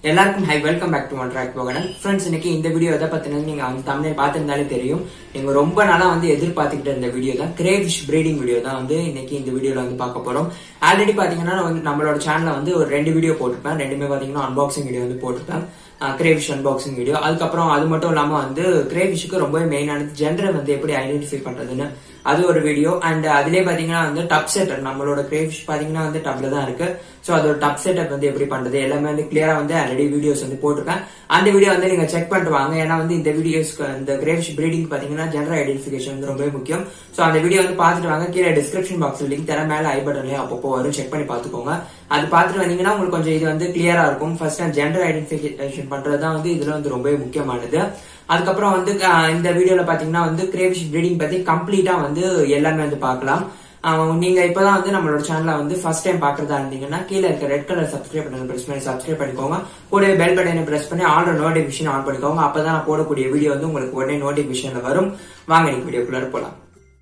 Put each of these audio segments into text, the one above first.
எல்லாருக்கும் hi welcome back to one track போகடன் friends இன்னைக்கு இந்த வீடியோ எதை பத்தினது நீங்க அந்த தமிழ் பார்த்திருந்தாலே தெரியும் நீங்க ரொம்ப நாளா வந்து எதிர்பார்த்துக்கிட்ட இந்த வீடியோ தான் கிரேவிஷ் பிரீடிங் வீடியோ தான் வந்து இன்னைக்கு இந்த வீடியோல வந்து பார்க்க போறோம் ஆல்ரெடி பாத்தீங்கன்னா நான் வந்து நம்மளோட சேனல்ல வந்து ஒரு ரெண்டு வீடியோ போட்டிருப்பேன் ரெண்டுமே பாத்தீங்கன்னா அன்பாக்சிங் வீடியோ வந்து போட்டிருப்பேன் கிரேவிஷ் அன்பாக்சிங் வீடியோ அதுக்கப்புறம் அது மட்டும் இல்லாம வந்து கிரேவிஷுக்கு ரொம்பவே மெயினானது ஜென்டரை வந்து எப்படி ஐடென்டிஃபை பண்றதுன்னு அது ஒரு வீடியோ அண்ட் அதுலயே பாத்தீங்கன்னா வந்து டப் செட்டர் நம்மளோட கிரேவிஷ் பாத்தீங்கன்னா வந்து டப்ல தான் இருக்கு சோ அதோட டப் செட்டப் வந்து எப்படி பண்றது எல்லாமே வந்து கிளியரா வந்து ஆல்ரெடி வீடியோஸ் வந்து போட்டிருக்கேன் அந்த வீடியோ வந்து நீங்க செக் பண்ணிட்டு வாங்க ஏன்னா வந்து இந்த வீடியோஸ்க்கு இந்த கிரேவிஷ் பிரீடிங் பாத்தீங்கன்னா ஜென்டர் ஐடென்டிஃபிகேஷன் வந்து ரொம்பவே முக்கியம் சோ அந்த வீடியோ வந்து பாத்துட்டு வாங்க கீழே டிஸ்கிரிப்ஷன் பாக்ஸ்ல லிங்க் தர மேல ஐ பட்டன்லயே அப்பப்போ வரும் செக் பண்ணி பாத்துக்கோங்க அது பாத்துட்டு வந்தீங்கன்னா உங்களுக்கு கொஞ்சம் இது வந்து கிளியரா இருக்கும் ஃபர்ஸ்ட் ஜென்டர் ஐடென்டிஃபிகேஷன் பண்றது தான் வந்து இதுல வந்து ரொம்பவே முக்கியமானது அதுக்கப்புறம் வந்து அஹ், இந்த வீடியோல பாத்தீங்கன்னா வந்து கிரேவிஷ் பிரீடிங் பத்தி கம்ப்ளீட்டா வந்து எல்லாமே வந்து பார்க்கலாம் அஹ், நீங்க இப்பதான் வந்து நம்மளோட சேனலை வந்து ஃபர்ஸ்ட் டைம் பாக்குறதா இருந்தீங்கன்னா கீழே இருக்க red colour subscribe button press பண்ணி சப்ஸ்கிரைப் பண்ணிக்கோங்க கூடவே பெல் பட்டனை பிரஸ் பண்ணி ஆல் நோட்டிபிகேஷன் ஆன் பண்ணிக்கோங்க அப்பதான் நான் போடக்கூடிய வீடியோ வந்து உங்களுக்கு உடனே நோட்டிபிகேஷன்ல வரும் வாங்க நீங்க வீடியோக்குள்ள போலாம்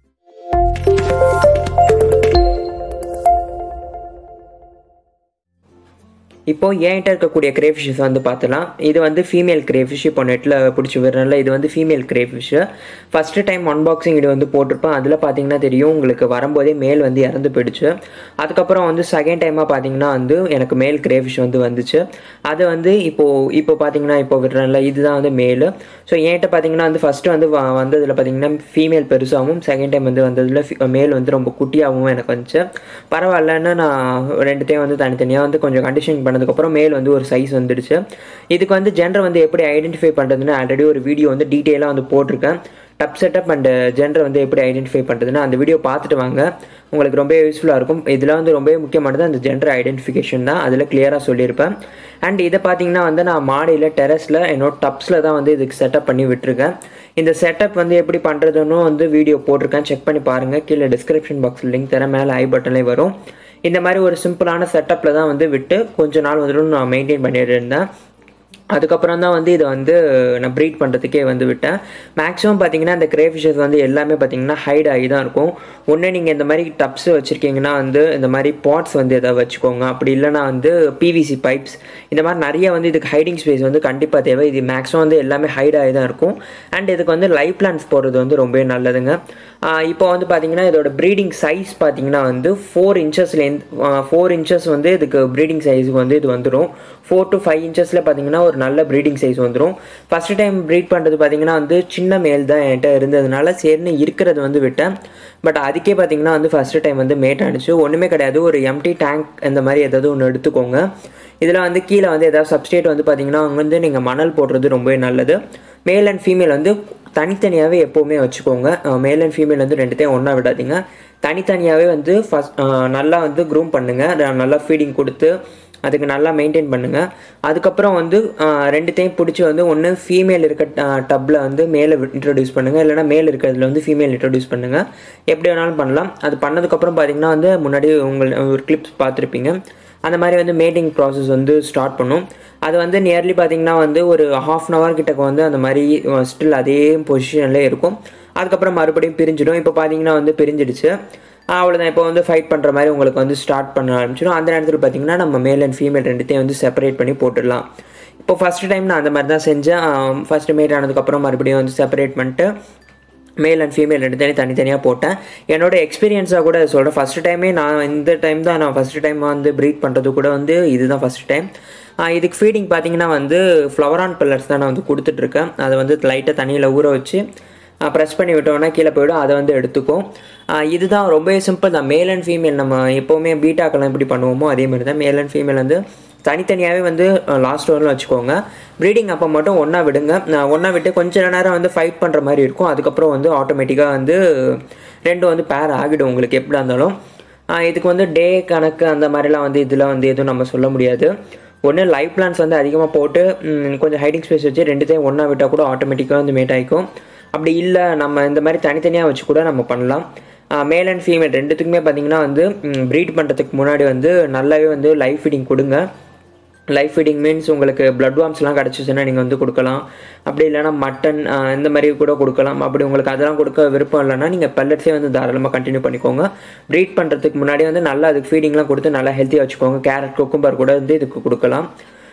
இப்போ என்கிட்ட இருக்கக்கூடிய கிரேஃபிஷஸ் வந்து பார்த்தலாம் இது வந்து ஃபீமேல் கிரேஃபிஷ் இப்போ நெட்டில் பிடிச்சி விடுறதுல இது வந்து female crayfish first time unboxing இது வந்து போட்டிருப்பேன் அதில் பார்த்தீங்கன்னா தெரியும் உங்களுக்கு வரும்போதே மேல் வந்து இறந்து போயிடுச்சு அதுக்கப்புறம் வந்து செகண்ட் டைமாக பார்த்தீங்கன்னா வந்து எனக்கு மேல் கிரேஃபிஷ் வந்து வந்துச்சு அது வந்து இப்போது இப்போ பார்த்தீங்கன்னா இப்போ விடுறேன்ல இதுதான் வந்து மேல் ஸோ என்கிட்ட பார்த்தீங்கன்னா வந்து ஃபஸ்ட்டு வந்து வ- வந்ததில் பார்த்தீங்கன்னா ஃபீமேல் பெருசாகவும் செகண்ட் டைம் வந்து வந்ததில் மேல் வந்து ரொம்ப குட்டியாகவும் எனக்கு வந்துச்சு பரவாயில்லன்னு நான் ரெண்டுத்தையும் வந்து தனித்தனியாக வந்து கொஞ்சம் கண்டிஷன் பண்ணதுக்கப்புறம் மேல் வந்து ஒரு சைஸ் வந்துடுச்சு இதுக்கு வந்து ஜெண்டர் வந்து எப்படி ஐடென்டிஃபை பண்ணுறதுன்னு ஆல்ரெடி ஒரு வீடியோ வந்து டீட்டெயிலாக வந்து போட்டிருக்கேன் டப் செட்டப் அண்ட் ஜெண்டர் வந்து எப்படி ஐடென்டிஃபை பண்ணுறதுன்னு அந்த வீடியோ பார்த்துட்டு வாங்க உங்களுக்கு ரொம்ப யூஸ்ஃபுல்லாக இருக்கும் இதில் வந்து ரொம்ப முக்கியமானது அந்த ஜெண்டர் ஐடென்டிஃபிகேஷன் தான் அதில் கிளியராக சொல்லியிருப்பேன் அண்ட் இதை பார்த்தீங்கன்னா வந்து நான் மாடியில் டெரஸில் என்னோட டப்ஸில் தான் வந்து இதுக்கு செட்டப் பண்ணி விட்டுருக்கேன் இந்த செட்டப் வந்து எப்படி பண்ணுறதுன்னு வந்து வீடியோ போட்டிருக்கேன் செக் பண்ணி பாருங்கள் கீழே டிஸ்கிரிப்ஷன் பாக்ஸில் லிங்க் தரேன் மேலே ஐ பட்டன்லேயே வரும் இந்த மாதிரி ஒரு சிம்பிளான செட்டப்பில் தான் வந்து விட்டு கொஞ்ச நாள் வந்துட்டு நான் மெயின்டைன் பண்ணிட்டு இருந்தேன் அதுக்கப்புறம் தான் வந்து இதை வந்து நான் ப்ரீட் பண்ணுறதுக்கே வந்து விட்டேன் மேக்ஸிமம் பார்த்தீங்கன்னா இந்த கிரேஃபிஷஸ் வந்து எல்லாமே பார்த்தீங்கன்னா ஹைட் ஆகி தான் இருக்கும் ஒன்று நீங்கள் இந்த மாதிரி டப்ஸ் வச்சுருக்கீங்கன்னா வந்து இந்த மாதிரி பாட்ஸ் வந்து எதாவது வச்சுக்கோங்க அப்படி இல்லைனா வந்து பிவிசி பைப்ஸ் இந்த மாதிரி நிறைய வந்து இதுக்கு ஹைடிங் ஸ்பேஸ் வந்து கண்டிப்பாக தேவை இது மேக்ஸிமம் வந்து எல்லாமே ஹைட் ஆகி தான் இருக்கும் அண்ட் இதுக்கு வந்து லைஃப் பிளான்ஸ் போடுறது வந்து ரொம்பவே நல்லதுங்க ஆஹ் இப்போ வந்து பார்த்தீங்கன்னா இதோட ப்ரீடிங் சைஸ் பார்த்தீங்கன்னா வந்து ஃபோர் இன்ச்சஸ்லேருந்து ஃபோர் இன்ச்சஸ் வந்து இதுக்கு ப்ரீடிங் சைஸுக்கு வந்து இது வந்துடும் ஃபோர் டு ஃபைவ் இன்ச்சஸில் பார்த்தீங்கன்னா ஒரு நல்ல ப்ரீடிங் சைஸ் வந்துடும் ஃபஸ்ட்டு டைம் ப்ரீட் பண்ணுறது பார்த்தீங்கன்னா வந்து சின்ன மேல் தான் என்கிட்ட இருந்ததுனால சரின்னு இருக்கிறது வந்து விட்டேன் பட் அதுக்கே பார்த்தீங்கன்னா வந்து ஃபஸ்ட்டு டைம் வந்து மேட் ஆனிச்சு ஒன்றுமே கிடையாது ஒரு எம்டி டேங்க் இந்த மாதிரி ஏதாவது ஒன்று எடுத்துக்கோங்க இதில் வந்து கீழே வந்து ஏதாவது சப்ஸ்டேட் வந்து பார்த்தீங்கன்னா அங்கே வந்து நீங்கள் மணல் போடுறது ரொம்பவே நல்லது மேல் அண்ட் ஃபீமேல் வந்து தனித்தனியாகவே எப்போவுமே வச்சுக்கோங்க மேல் அண்ட் ஃபீமேல் வந்து ரெண்டுத்தையும் ஒன்றா விடாதீங்க தனித்தனியாகவே வந்து ஃபஸ்ட் நல்லா வந்து க்ரூம் பண்ணுங்கள் நல்லா ஃபீடிங் கொடுத்து அதுக்கு நல்லா மெயின்டைன் பண்ணுங்கள் அதுக்கப்புறம் வந்து ஆஹ், ரெண்டுத்தையும் பிடிச்சி வந்து ஒன்று ஃபீமேல் இருக்க டப்பில் வந்து மேலே இன்ட்ரடியூஸ் பண்ணுங்கள் இல்லைனா மேல் இருக்கிறதுல வந்து ஃபீமேல் இன்ட்ரடியூஸ் பண்ணுங்கள் எப்படி வேணாலும் பண்ணலாம் அது பண்ணதுக்கப்புறம் பார்த்தீங்கன்னா வந்து முன்னாடி உங்கள் ஒரு கிளிப்ஸ் பார்த்துருப்பீங்க அந்த மாதிரி வந்து மேட்டிங் ப்ராசஸ் வந்து ஸ்டார்ட் பண்ணும் அது வந்து நியர்லி பார்த்தீங்கன்னா வந்து ஒரு ஹாஃப் அன் ஹவர் கிட்டக்க வந்து அந்த மாதிரி ஸ்டில் அதே பொசிஷன்லேயே இருக்கும் அதுக்கப்புறம் மறுபடியும் பிரிஞ்சிடும் இப்போ பார்த்தீங்கன்னா வந்து பிரிஞ்சிடுச்சு அவ்வளோதான் இப்போ வந்து ஃபைட் பண்ணுற மாதிரி உங்களுக்கு வந்து ஸ்டார்ட் பண்ண ஆரம்பிச்சிடும் அந்த நேரத்தில் பார்த்தீங்கன்னா நம்ம மேல் அண்ட் ஃபீமேல் ரெண்டுத்தையும் வந்து செப்பரேட் பண்ணி போட்டுடலாம் இப்போ ஃபஸ்ட்டு டைம் நான் அந்த மாதிரி தான் செஞ்சேன் ஃபஸ்ட்டு மேட் ஆனதுக்கப்புறம் மறுபடியும் வந்து செப்பரேட் பண்ணிட்டு மேல் அண்ட் ஃபீமேல் ரெண்டு தனி தனித்தனியாக போட்டேன் என்னோட எக்ஸ்பீரியன்ஸாக கூட சொல்கிறேன் ஃபஸ்ட்டு டைமே நான் இந்த டைம் தான் நான் ஃபஸ்ட்டு டைம் வந்து ப்ரீட் பண்ணுறது கூட வந்து இதுதான் ஃபஸ்ட் டைம் இதுக்கு ஃபீடிங் பார்த்தீங்கன்னா வந்து ஃப்ளவரான் பில்லர்ஸ் தான் நான் வந்து கொடுத்துட்ருக்கேன் அதை வந்து லைட்டாக தண்ணியில் ஊற வச்சு ப்ரெஸ் பண்ணி விட்டோம்னா கீழே போயிடும் அதை வந்து எடுத்துக்கும் ஆஹ் இதுதான் ரொம்பவே சிம்பிள் தான் மேல் அண்ட் ஃபீமேல் நம்ம எப்போவுமே பீட்டாக்கெல்லாம் எப்படி பண்ணுவோமோ அதே மாதிரி தான் மேல் அண்ட் ஃபீமேல் வந்து தனித்தனியாகவே வந்து லாஸ்ட் வரலும் வச்சுக்கோங்க ப்ரீடிங் அப்போ மட்டும் ஒன்றா விடுங்க ஒன்றா விட்டு கொஞ்ச நேரம் வந்து ஃபைட் பண்ணுற மாதிரி இருக்கும் அதுக்கப்புறம் வந்து ஆட்டோமேட்டிக்காக வந்து ரெண்டும் வந்து பேர் ஆகிடும் உங்களுக்கு எப்படி இருந்தாலும் ஆஹ் இதுக்கு வந்து டே கணக்கு அந்த மாதிரிலாம் வந்து இதில் வந்து எதுவும் நம்ம சொல்ல முடியாது ஒன்று லைஃப் பிளான்ஸ் வந்து அதிகமாக போட்டு ம், கொஞ்சம் ஹைடிங் ஸ்பேஸ் வச்சு ரெண்டுத்தையும் ஒன்றா விட்டால் கூட ஆட்டோமேட்டிக்காக வந்து மேட் ஆகிக்கும் அப்படி இல்லை நம்ம இந்த மாதிரி தனித்தனியாக வச்சு கூட நம்ம பண்ணலாம் மேல் அண்ட் ஃபீமேல் ரெண்டுத்துக்குமே பார்த்தீங்கன்னா வந்து ப்ரீட் பண்ணுறதுக்கு முன்னாடி வந்து நல்லாவே வந்து லைஃப் ஃபீடிங் கொடுங்க லைஃப் ஃபீடிங் மீன்ஸ் உங்களுக்கு பிளட் வார்ம்ஸ்லாம் கிடச்சிச்சுன்னா நீங்கள் வந்து கொடுக்கலாம் அப்படி இல்லைன்னா மட்டன் இந்த மாதிரி கூட கொடுக்கலாம் அப்படி உங்களுக்கு அதெல்லாம் கொடுக்க விருப்பம் இல்லைன்னா நீங்கள் பெல்லட்ஸே வந்து தாராளமாக கண்டினியூ பண்ணிக்கோங்க ப்ரீட் பண்ணுறதுக்கு முன்னாடி வந்து நல்லா அதுக்கு ஃபீடிங்லாம் கொடுத்து நல்லா ஹெல்த்தியாக வச்சுக்கோங்க கேரட் குக்கும்பர் கூட வந்து இதுக்கு கொடுக்கலாம்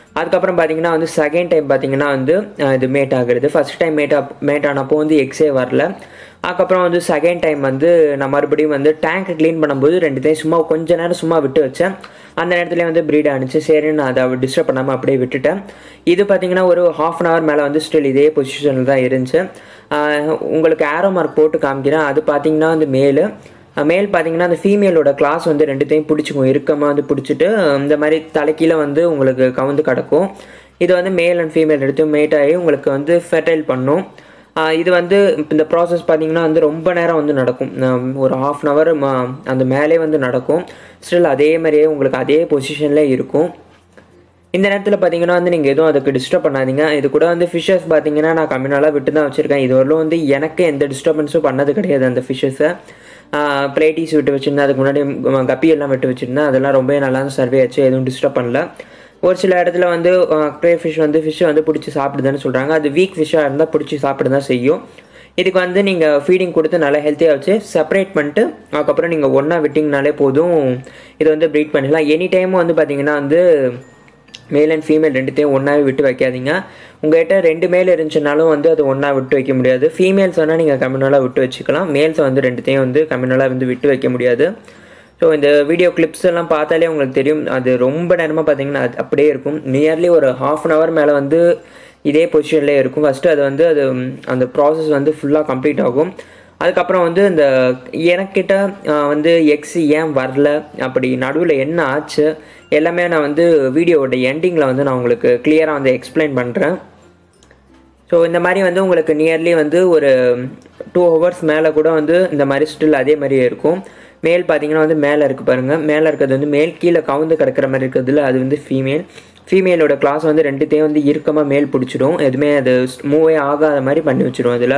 அதுக்கப்புறம் பார்த்தீங்கன்னா வந்து செகண்ட் டைம் பார்த்தீங்கன்னா வந்து அஹ், இது மேட் ஆகுறது ஃபர்ஸ்ட் டைம் மேட் மேட் ஆனப்போ வந்து எக்ஸே வரல அதுக்கப்புறம் வந்து செகண்ட் டைம் வந்து நான் மறுபடியும் வந்து டேங்க்கை க்ளீன் பண்ணும்போது ரெண்டுத்தையும் சும்மா கொஞ்ச நேரம் சும்மா விட்டு வச்சேன் அந்த நேரத்துலேயே வந்து ப்ரீட் ஆனிச்சு சரின்னு நான் அதை டிஸ்டர்ப் பண்ணாமல் அப்படியே விட்டுட்டேன் இது பார்த்தீங்கன்னா ஒரு ஹாஃப் அன் ஹவர் மேலே வந்து ஸ்டில் இதே பொசிஷனில் தான் இருந்துச்சு ஆஹ் உங்களுக்கு ஆரோ மார்க் போட்டு காமிக்கிறேன் அது பார்த்தீங்கன்னா வந்து மேலு மேல் பார்த்தீங்கன்னா அந்த ஃபீமேலோட கிளாஸ் வந்து ரெண்டுத்தையும் பிடிச்சிக்கும் இறுக்கமாக வந்து பிடிச்சிட்டு இந்த மாதிரி தலைக்கீழ வந்து உங்களுக்கு கவுந்து கிடக்கும் இது வந்து மேல் அண்ட் ஃபீமேல் எடுத்து மேட் ஆகி உங்களுக்கு வந்து ஃபெர்டைல் பண்ணும் ஆஹ் இது வந்து இந்த ப்ராசஸ் பார்த்தீங்கன்னா வந்து ரொம்ப நேரம் வந்து நடக்கும் ஆஹ் ஒரு ஹாஃப் அன் ஹவர் அந்த மேலே வந்து நடக்கும் ஸ்டில் அதே மாதிரியே உங்களுக்கு அதே பொசிஷனில் இருக்கும் இந்த நேரத்தில் பார்த்தீங்கன்னா வந்து நீங்கள் எதுவும் அதுக்கு டிஸ்டர்ப் பண்ணாதீங்க இது கூட வந்து ஃபிஷ்ஷஸ் பார்த்தீங்கன்னா நான் கம்மினாலாக விட்டு தான் வச்சுருக்கேன் இது வரலும் வந்து எனக்கு எந்த டிஸ்டர்பன்ஸும் பண்ணது கிடையாது அந்த ஃபிஷ்ஷஸை பிளேட்டிஸ் விட்டு வச்சுருந்தேன் அதுக்கு முன்னாடி ம், கப்பி எல்லாம் விட்டு வச்சுருந்தேன் அதெல்லாம் ரொம்பவே நல்லா சர்வே ஆச்சு எதுவும் டிஸ்டர்ப் பண்ணல ஒரு சில இடத்துல வந்து க்ரே ஃபிஷ் வந்து ஃபிஷ்ஷை வந்து பிடிச்சி சாப்பிடுதுன்னு சொல்கிறாங்க அது வீக் ஃபிஷ்ஷாக இருந்தால் பிடிச்சி சாப்பிட தான் செய்யும் இதுக்கு வந்து நீங்கள் ஃபீடிங் கொடுத்து நல்லா ஹெல்த்தியாக வச்சு செப்பரேட் பண்ணிட்டு அதுக்கப்புறம் நீங்கள் ஒன்றா விட்டிங்கனாலே போதும் இதை வந்து ப்ரீட் பண்ணிடலாம் எனி டைமும் வந்து பார்த்தீங்கன்னா வந்து மேல் அண்ட் ஃபீமேல் ரெண்டுத்தையும் ஒன்றாவே விட்டு வைக்காதீங்க உங்கள்கிட்ட ரெண்டு மேல் இருந்துச்சுனாலும் வந்து அது ஒன்றா விட்டு வைக்க முடியாது ஃபீமேல்ஸ் வேணால் நீங்கள் கம்யூனலாக விட்டு வச்சுக்கலாம் மேல்ஸை வந்து ரெண்டுத்தையும் வந்து கம்யூனலாக வந்து விட்டு வைக்க முடியாது ஸோ இந்த வீடியோ கிளிப்ஸ் எல்லாம் பார்த்தாலே உங்களுக்கு தெரியும் அது ரொம்ப நேரமாக பார்த்தீங்கன்னா அது அப்படியே இருக்கும் நியர்லி ஒரு ஹாஃப் அன் ஹவர் மேலே வந்து இதே பொசிஷன்லேயே இருக்கும் ஃபஸ்ட்டு அது வந்து அது ம், அந்த ப்ராசஸ் வந்து ஃபுல்லாக கம்ப்ளீட் ஆகும் அதுக்கப்புறம் வந்து இந்த எனக்கிட்ட ஆஹ், வந்து எக்ஸ் ஏன் வரல அப்படி நடுவில் என்ன ஆச்சு எல்லாமே நான் வந்து வீடியோவோட எண்டிங்கில் வந்து நான் உங்களுக்கு கிளியராக வந்து எக்ஸ்பிளைன் பண்ணுறேன் ஸோ இந்த மாதிரி வந்து உங்களுக்கு நியர்லி வந்து ஒரு டூ ஹவர்ஸ் மேலே கூட வந்து இந்த மாதிரி ஸ்டில் அதே மாதிரியே இருக்கும் மேல் பார்த்தீங்கன்னா வந்து மேலே இருக்குது பாருங்கள் மேலே இருக்கிறது வந்து மேல் கீழே கவுந்து கிடக்கிற மாதிரி இருக்கிறதுல அது வந்து ஃபீமேல் ஃபீமேலோட கிளாஸ் வந்து ரெண்டுத்தையும் வந்து இறுக்கமாக மேல் பிடிச்சிடும் எதுவுமே அது மூவே ஆகாத மாதிரி பண்ணி வச்சிடும் அதில்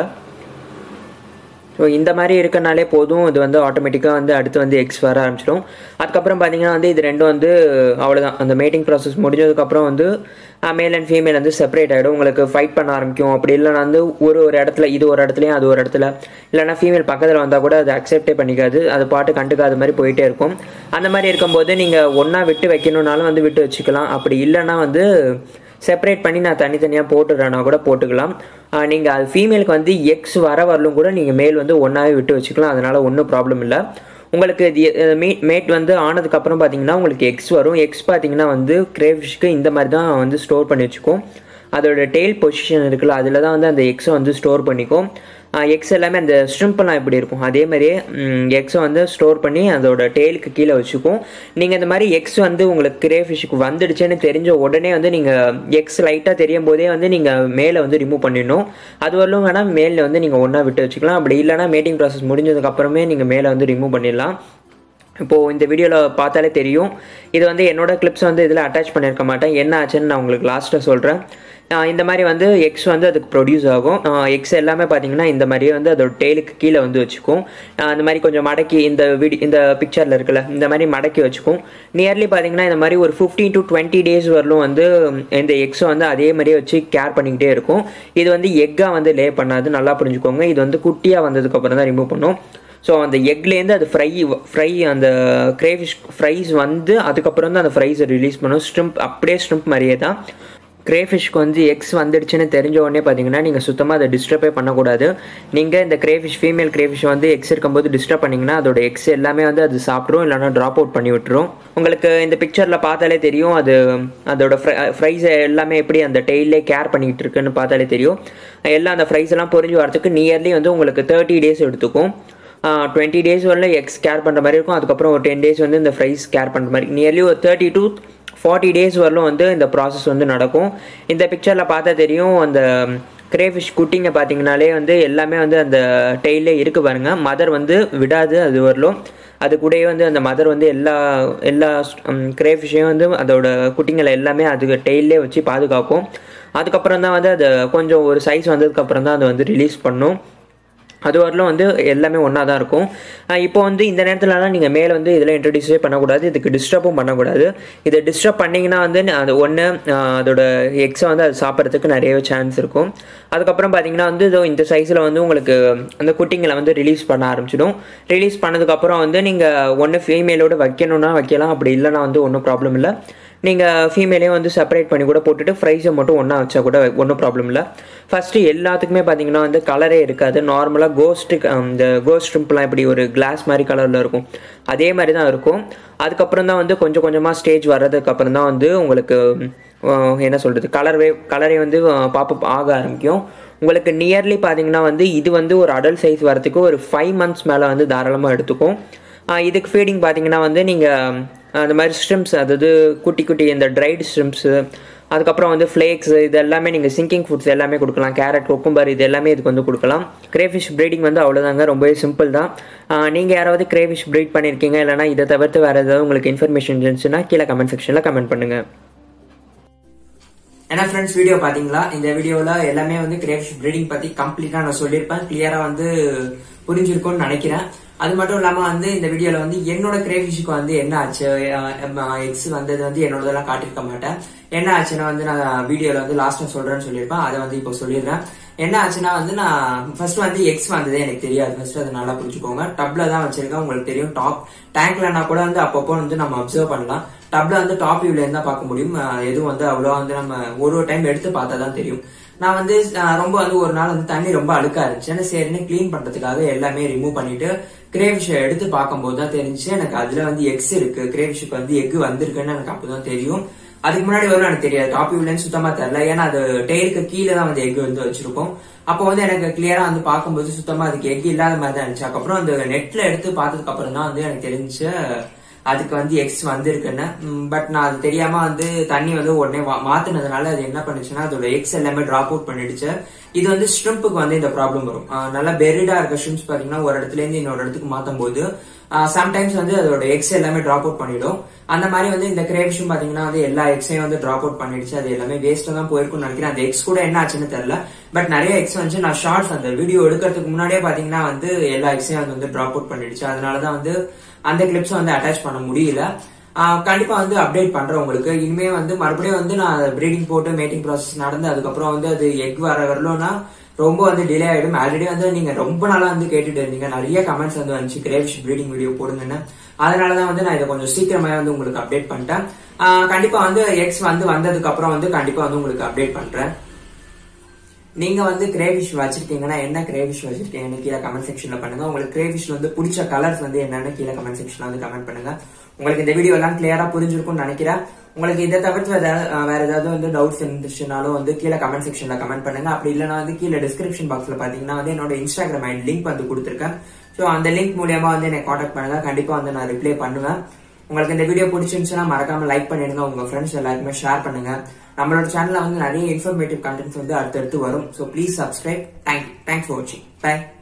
ஸோ இந்த மாதிரி இருக்கனாலே போதும் இது வந்து ஆட்டோமேட்டிக்காக வந்து அடுத்து வந்து எக்ஸ் வர ஆரம்பிச்சிடும் அதுக்கப்புறம் பார்த்தீங்கன்னா வந்து இது ரெண்டும் வந்து அவ்வளோதான் அந்த மேட்டிங் ப்ராசஸ் முடிஞ்சதுக்கப்புறம் வந்து மேல் அண்ட் ஃபீமேல் வந்து செப்பரேட் ஆகிடும் உங்களுக்கு ஃபைட் பண்ண ஆரம்பிக்கும் அப்படி இல்லைனா வந்து ஒரு ஒரு இடத்துல இது ஒரு இடத்துலையும் அது ஒரு இடத்துல இல்லைனா ஃபீமேல் பக்கத்தில் வந்தால் கூட அது அக்செப்டே பண்ணிக்காது அது பாட்டு கண்டுக்காத மாதிரி போயிட்டே இருக்கும் அந்த மாதிரி இருக்கும்போது நீங்கள் ஒன்றா விட்டு வைக்கணுன்னாலும் வந்து விட்டு வச்சுக்கலாம் அப்படி இல்லைன்னா வந்து செப்பரேட் பண்ணி நான் தனித்தனியாக போட்டுடுறேன்னா கூட போட்டுக்கலாம் நீங்கள் அது ஃபீமேலுக்கு வந்து எக்ஸ் வர வரலும் கூட நீங்கள் மேல் வந்து ஒன்றாவே விட்டு வச்சுக்கலாம் அதனால் ஒன்றும் ப்ராப்ளம் இல்லை உங்களுக்கு இது மீட் மேட் வந்து ஆனதுக்கப்புறம் பார்த்தீங்கன்னா உங்களுக்கு எக்ஸ் வரும் எக்ஸ் பார்த்தீங்கன்னா வந்து கிரேஃபிஷ்க்கு இந்த மாதிரி தான் வந்து ஸ்டோர் பண்ணி வச்சுக்கும் அதோட டெய்ல் பொசிஷன் இருக்குல்ல அதில் தான் வந்து அந்த எக்ஸை வந்து ஸ்டோர் பண்ணிக்கும் எக்ஸ் எல்லாமே அந்த ஸ்ட்ரிம்பெல்லாம் எப்படி இருக்கும் அதே மாதிரியே எக்ஸை வந்து ஸ்டோர் பண்ணி அதோட டெய்லுக்கு கீழே வச்சுக்கும் நீங்கள் இந்த மாதிரி எக்ஸ் வந்து உங்களுக்கு கிரே ஃபிஷ்ஷுக்கு வந்துடுச்சுன்னு தெரிஞ்ச உடனே வந்து நீங்கள் எக்ஸ் லைட்டாக தெரியும் போதே வந்து நீங்கள் மேலே வந்து ரிமூவ் பண்ணிடணும் அது வரலும் வேணால் மேலில் வந்து நீங்கள் ஒன்றா விட்டு வச்சுக்கலாம் அப்படி இல்லைனா மேட்டிங் ப்ராசஸ் முடிஞ்சதுக்கப்புறமே நீங்கள் மேலே வந்து ரிமூவ் பண்ணிடலாம் இப்போது இந்த வீடியோவில் பார்த்தாலே தெரியும் இது வந்து என்னோட கிளிப்ஸ் வந்து இதில் அட்டாச் பண்ணியிருக்க மாட்டேன் என்ன ஆச்சுன்னு நான் உங்களுக்கு லாஸ்ட்டாக சொல்கிறேன் இந்த மாதிரி வந்து எக்ஸ் வந்து அதுக்கு ப்ரொடியூஸ் ஆகும் எக்ஸ் எல்லாமே பார்த்தீங்கன்னா இந்த மாதிரியே வந்து அதோட டெய்லுக்கு கீழே வந்து வச்சுக்கும் ஆஹ் இந்த மாதிரி கொஞ்சம் மடக்கி இந்த வீடி இந்த பிக்சரில் இருக்குல்ல இந்த மாதிரி மடக்கி வச்சுக்கும் நியர்லி பார்த்தீங்கன்னா இந்த மாதிரி ஒரு ஃபிஃப்டீன் டு டுவெண்ட்டி டேஸ் வரலும் வந்து இந்த எக்ஸை வந்து அதே மாதிரியே வச்சு கேர் பண்ணிக்கிட்டே இருக்கும் இது வந்து எக்காக வந்து லே பண்ணாது நல்லா புரிஞ்சுக்கோங்க இது வந்து குட்டியாக வந்ததுக்கப்புறம் தான் ரிமூவ் பண்ணும் ஸோ அந்த எக்லேருந்து அது ஃப்ரை ஃப்ரை அந்த கிரேஃபிஷ் ஃப்ரைஸ் வந்து அதுக்கப்புறம் தான் அந்த ஃப்ரைஸை ரிலீஸ் பண்ணும் ஸ்ட்ரிம்ப் அப்படியே ஸ்ட்ரிம்ப் மாதிரியே தான் கிரேஃபிஷ்க்கு வந்து எக்ஸ் வந்துடுச்சுன்னு தெரிஞ்ச உடனே பார்த்தீங்கன்னா நீங்கள் சுத்தமாக அதை டிஸ்டர்பே பண்ணக்கூடாது நீங்கள் இந்த கிரேஃபிஷ் ஃபீமேல் கிரேஃபிஷ் வந்து எக்ஸ் இருக்கும்போது டிஸ்டர்ப் பண்ணிங்கன்னா அதோட எக்ஸ் எல்லாமே வந்து அது சாப்பிட்ரும் இல்லைனா ட்ராப் அவுட் பண்ணி விட்டுரும் உங்களுக்கு இந்த பிக்சரில் பார்த்தாலே தெரியும் அது அதோட ஃப்ரைஸ் எல்லாமே எப்படி அந்த டெய்லே கேர் பண்ணிக்கிட்டு இருக்குன்னு பார்த்தாலே தெரியும் எல்லாம் அந்த ஃப்ரைஸ் எல்லாம் பொரிஞ்சு வரதுக்கு நியர்லி வந்து உங்களுக்கு தேர்ட்டி டேஸ் எடுத்துக்கும் டுவெண்ட்டி டேஸ் வரல எக்ஸ் கேர் பண்ணுற மாதிரி இருக்கும் அதுக்கப்புறம் ஒரு டென் டேஸ் வந்து இந்த ஃப்ரைஸ் கேர் பண்ணுற மாதிரி நியர்லி ஒரு தேர்ட்டி டூ ஃபார்ட்டி டேஸ் வரலும் வந்து இந்த ப்ராசஸ் வந்து நடக்கும் இந்த பிக்சரில் பார்த்தா தெரியும் அந்த கிரேஃபிஷ் குட்டிங்க பார்த்தீங்கனாலே வந்து எல்லாமே வந்து அந்த டெய்லே இருக்கு பாருங்க மதர் வந்து விடாது அது வரலும் அது கூடயே வந்து அந்த மதர் வந்து எல்லா எல்லா கிரேஃபிஷையும் வந்து அதோட குட்டிங்களை எல்லாமே அதுக்கு டெய்லே வச்சு பாதுகாக்கும் அதுக்கப்புறம் தான் வந்து அது கொஞ்சம் ஒரு சைஸ் வந்ததுக்கப்புறம் தான் அதை வந்து ரிலீஸ் பண்ணும் அது வரலும் வந்து எல்லாமே ஒன்றா தான் இருக்கும் இப்போ வந்து இந்த நேரத்துலலாம் நீங்கள் மேலே வந்து இதில் இன்ட்ரடியூஸே பண்ணக்கூடாது இதுக்கு டிஸ்டர்பும் பண்ணக்கூடாது இதை டிஸ்டர்ப் பண்ணிங்கன்னா வந்து அது ஒன்று அதோட எக்ஸை வந்து அது சாப்பிட்றதுக்கு நிறையவே சான்ஸ் இருக்கும் அதுக்கப்புறம் பார்த்தீங்கன்னா வந்து இதோ இந்த சைஸில் வந்து உங்களுக்கு அந்த குட்டிங்களை வந்து ரிலீஸ் பண்ண ஆரம்பிச்சிடும் ரிலீஸ் பண்ணதுக்கப்புறம் வந்து நீங்கள் ஒன்று ஃபீமேலோடு வைக்கணும்னா வைக்கலாம் அப்படி இல்லைனா வந்து ஒன்றும் ப்ராப்ளம் இல்லை நீங்கள் ஃபீமேலையும் வந்து செப்பரேட் பண்ணி கூட போட்டுட்டு ஃப்ரைஸை மட்டும் ஒன்றா வச்சா கூட ஒன்றும் ப்ராப்ளம் இல்லை ஃபஸ்ட்டு எல்லாத்துக்குமே பார்த்தீங்கன்னா வந்து கலரே இருக்காது நார்மலாக கோஸ்ட்டு இந்த கோஸ்ட் ஷ்ரிம்ப்லாம் இப்படி ஒரு கிளாஸ் மாதிரி கலரில் இருக்கும் அதே மாதிரி தான் இருக்கும் அதுக்கப்புறம் தான் வந்து கொஞ்சம் கொஞ்சமாக ஸ்டேஜ் வர்றதுக்கப்புறம் தான் வந்து உங்களுக்கு அஹ், என்ன சொல்கிறது கலர்வே கலரே வந்து பாப்பப் ஆக ஆரம்பிக்கும் உங்களுக்கு நியர்லி பார்த்தீங்கன்னா வந்து இது வந்து ஒரு அடல்ட் சைஸ் வரதுக்கு ஒரு ஃபைவ் மந்த்ஸ் மேலே வந்து தாராளமாக எடுத்துக்கும் ஆஹ் இதுக்கு ஃபீடிங் பார்த்தீங்கன்னா வந்து நீங்கள் அந்த மாதிரி ஸ்ட்ரிம்ஸ் அதாவது குட்டி குட்டி இந்த ட்ரைடு ஸ்ட்ரிம்ஸு அதுக்கப்புறம் வந்து ஃப்ளேக்ஸ் இது எல்லாமே நீங்கள் சிங்கிங் ஃபுட்ஸ் எல்லாமே கொடுக்கலாம் கேரட் கொக்கும்பர் இது எல்லாமே இதுக்கு வந்து கொடுக்கலாம் கிரேஃபிஷ் ப்ரீடிங் வந்து அவ்வளோதாங்க ரொம்பவே சிம்பிள் தான் நீங்கள் யாராவது கிரேஃபிஷ் ப்ரீட் பண்ணியிருக்கீங்க இல்லைனா இதை தவிர்த்து வேறு ஏதாவது உங்களுக்கு இன்ஃபர்மேஷன் இருந்துச்சுன்னா கீழே கமெண்ட் செக்ஷனில் கமெண்ட் பண்ணுங்கள் ஏன்னா ஃப்ரெண்ட்ஸ் வீடியோ பாத்தீங்களா இந்த வீடியோல எல்லாமே வந்து கிரேஃபிஷ் ப்ரீடிங் பத்தி கம்ப்ளீட்டா நான் சொல்லியிருப்பேன் கிளியரா வந்து புரிஞ்சிருக்கும்னு நினைக்கிறேன் அது மட்டும் இல்லாம வந்து இந்த வீடியோல வந்து என்னோட கிரேஃபிஷுக்கு வந்து என்ன ஆச்சு எக்ஸ் வந்தது வந்து என்னோடதெல்லாம் காட்டியிருக்க மாட்டேன் என்ன ஆச்சுன்னா வந்து நான் வீடியோல வந்து லாஸ்டா சொல்றேன்னு சொல்லியிருப்பேன் அதை வந்து இப்போ சொல்லிடுறேன் என்ன ஆச்சுன்னா வந்து நான் ஃபர்ஸ்ட் வந்து எக்ஸ் வந்ததே எனக்கு தெரியாது ஃபர்ஸ்ட் அதை நல்லா புரிஞ்சுக்கோங்க டப்ல தான் வச்சிருக்கேன் உங்களுக்கு தெரியும் டாப் டேங்க்லனா கூட வந்து அப்பப்போ வந்து நம்ம அப்சர்வ் பண்ணலாம் டப்ல வந்து டாப் வியூல இருந்தா பார்க்க முடியும் அஹ் எதுவும் வந்து அவ்வளோ வந்து நம்ம ஒரு ஒரு டைம் எடுத்து பார்த்தா தான் தெரியும் நான் வந்து அஹ் ரொம்ப வந்து ஒரு நாள் வந்து தண்ணி ரொம்ப அழுக்கா இருந்துச்சு சரின்னு க்ளீன் பண்றதுக்காக எல்லாமே ரிமூவ் பண்ணிட்டு கிரேவிஷ் எடுத்து பார்க்கும்போது தான் தெரிஞ்சு எனக்கு அதுல வந்து எக்ஸ் இருக்கு கிரேவிஷுக்கு வந்து எக் வந்திருக்குன்னு எனக்கு அப்பதான் தெரியும் அதுக்கு முன்னாடி வரும் எனக்கு தெரியாது டாப் வியூலன்னு சுத்தமா தெரியல ஏன்னா அது டெய்லுக்கு கீழே தான் வந்து எக் வந்து வச்சிருக்கோம் அப்போ வந்து எனக்கு கிளியரா வந்து பார்க்கும்போது சுத்தமா அதுக்கு எக் இல்லாத மாதிரி தான் இருந்துச்சு அதுக்கப்புறம் அந்த நெட்ல எடுத்து பார்த்ததுக்கு அப்புறம் தான் வந்து எனக்கு தெரிஞ்சு அதுக்கு வந்து எக்ஸ் வந்திருக்குன்னு பட் நான் அது தெரியாம வந்து தண்ணி வந்து உடனே வா- மாத்துனதுனால அது என்ன பண்ணுச்சுன்னா அதோட எக்ஸ் எல்லாமே டிராப் அவுட் பண்ணிடுச்சு இது வந்து ஸ்ட்ரிம்புக்கு வந்து இந்த ப்ராப்ளம் வரும் ஆஹ் நல்லா பெரிடா இருக்க ஷ்ரிம்ப்ஸ் பாத்தீங்கன்னா ஒரு இடத்துல இருந்து இன்னொரு இடத்துக்கு மாத்தும் போது சம்டைம்ஸ் வந்து அதோட எக்ஸ் எல்லாமே டிராப் அவுட் பண்ணிடும் அந்த மாதிரி வந்து இந்த கிரேவிஷும் பாத்தீங்கன்னா வந்து எல்லா எக்ஸையும் வந்து டிராப் அவுட் பண்ணிடுச்சு அது எல்லாமே வேஸ்டா தான் போயிருக்கும்னு நினைக்கிறேன் அந்த எக்ஸ் கூட என்ன ஆச்சுன்னு தெரியல பட் நிறைய எக்ஸ் வந்து நான் ஷார்ட்ஸ் அந்த வீடியோ எடுக்கிறதுக்கு முன்னாடியே பாத்தீங்கன்னா வந்து எல்லா எக்ஸையும் அது வந்து டிராப் அவுட் பண்ணிடுச்சு அதனாலதான் வந்து அந்த கிளிப்ஸ் வந்து அட்டாச் பண்ண முடியல ஆஹ் கண்டிப்பா வந்து அப்டேட் பண்றேன் உங்களுக்கு இனிமே வந்து மறுபடியும் வந்து நான் ப்ரீடிங் போட்டு மேட்டிங் ப்ராசஸ் நடந்து அதுக்கப்புறம் வந்து அது எக் வர வரலன்னா ரொம்ப வந்து டிலே ஆயிடும் ஆல்ரெடி வந்து நீங்க ரொம்ப நாளா வந்து கேட்டுட்டு இருந்தீங்க நிறைய கமெண்ட்ஸ் வந்து வந்துச்சு கிரேவிஷ் ப்ரீடிங் வீடியோ போடுங்கன்னு அதனாலதான் வந்து நான் இதை கொஞ்சம் சீக்கிரமா வந்து உங்களுக்கு அப்டேட் பண்ணிட்டேன் ஆஹ் கண்டிப்பா வந்து எக்ஸ் வந்து வந்ததுக்கு அப்புறம் வந்து கண்டிப்பா வந்து உங்களுக்கு அப்டேட் பண்றேன் நீங்க வந்து கிரேவிஷ் வச்சிருக்கீங்கன்னா என்ன கிரேவிஷ் வச்சிருக்கீங்கன்னு கீழே கமெண்ட் செக்ஷன்ல பண்ணுங்க உங்களுக்கு கிரேவிஷ்ல வந்து பிடிச்ச கலர்ஸ் வந்து என்னன்னு கீழே கமெண்ட் செக்ஷன்ல வந்து கமெண்ட் பண்ணுங்க உங்களுக்கு இந்த வீடியோ எல்லாம் கிளியரா புரிஞ்சிருக்கும்னு நினைக்கிறேன் உங்களுக்கு இதை தவிர்த்து வேற ஏதாவது- அஹ் வேற ஏதாவது வந்து டவுட்ஸ் இருந்துச்சுனாலும் வந்து கீழே கமெண்ட் செக்ஷன்ல கமெண்ட் பண்ணுங்க அப்படி இல்லைன்னா வந்து கீழே டிஸ்கிரிப்ஷன் பாக்ஸ்ல பாத்தீங்கன்னா வந்து என்னோட இன்ஸ்டாகிராம் ஐடி லிங்க் வந்து கொடுத்துருக்கேன் ஸோ அந்த லிங்க் மூலியமா வந்து என்னை காண்டாக்ட் பண்ணுங்க கண்டிப்பா வந்து நான் ரிப்ளை பண்ணுவேன் உங்களுக்கு இந்த வீடியோ பிடிச்சிருந்துச்சுன்னா மறக்காம லைக் பண்ணிடுங்க உங்க ஃப்ரெண்ட்ஸ் எல்லாருக்குமே ஷேர் பண்ணுங்க நம்மளோட சேனல்ல வந்து நிறைய இன்ஃபர்மேட்டிவ் கண்டென்ட்ஸ் வந்து அடுத்தடுத்து வரும் so please subscribe thank thanks for வாட்சிங் பை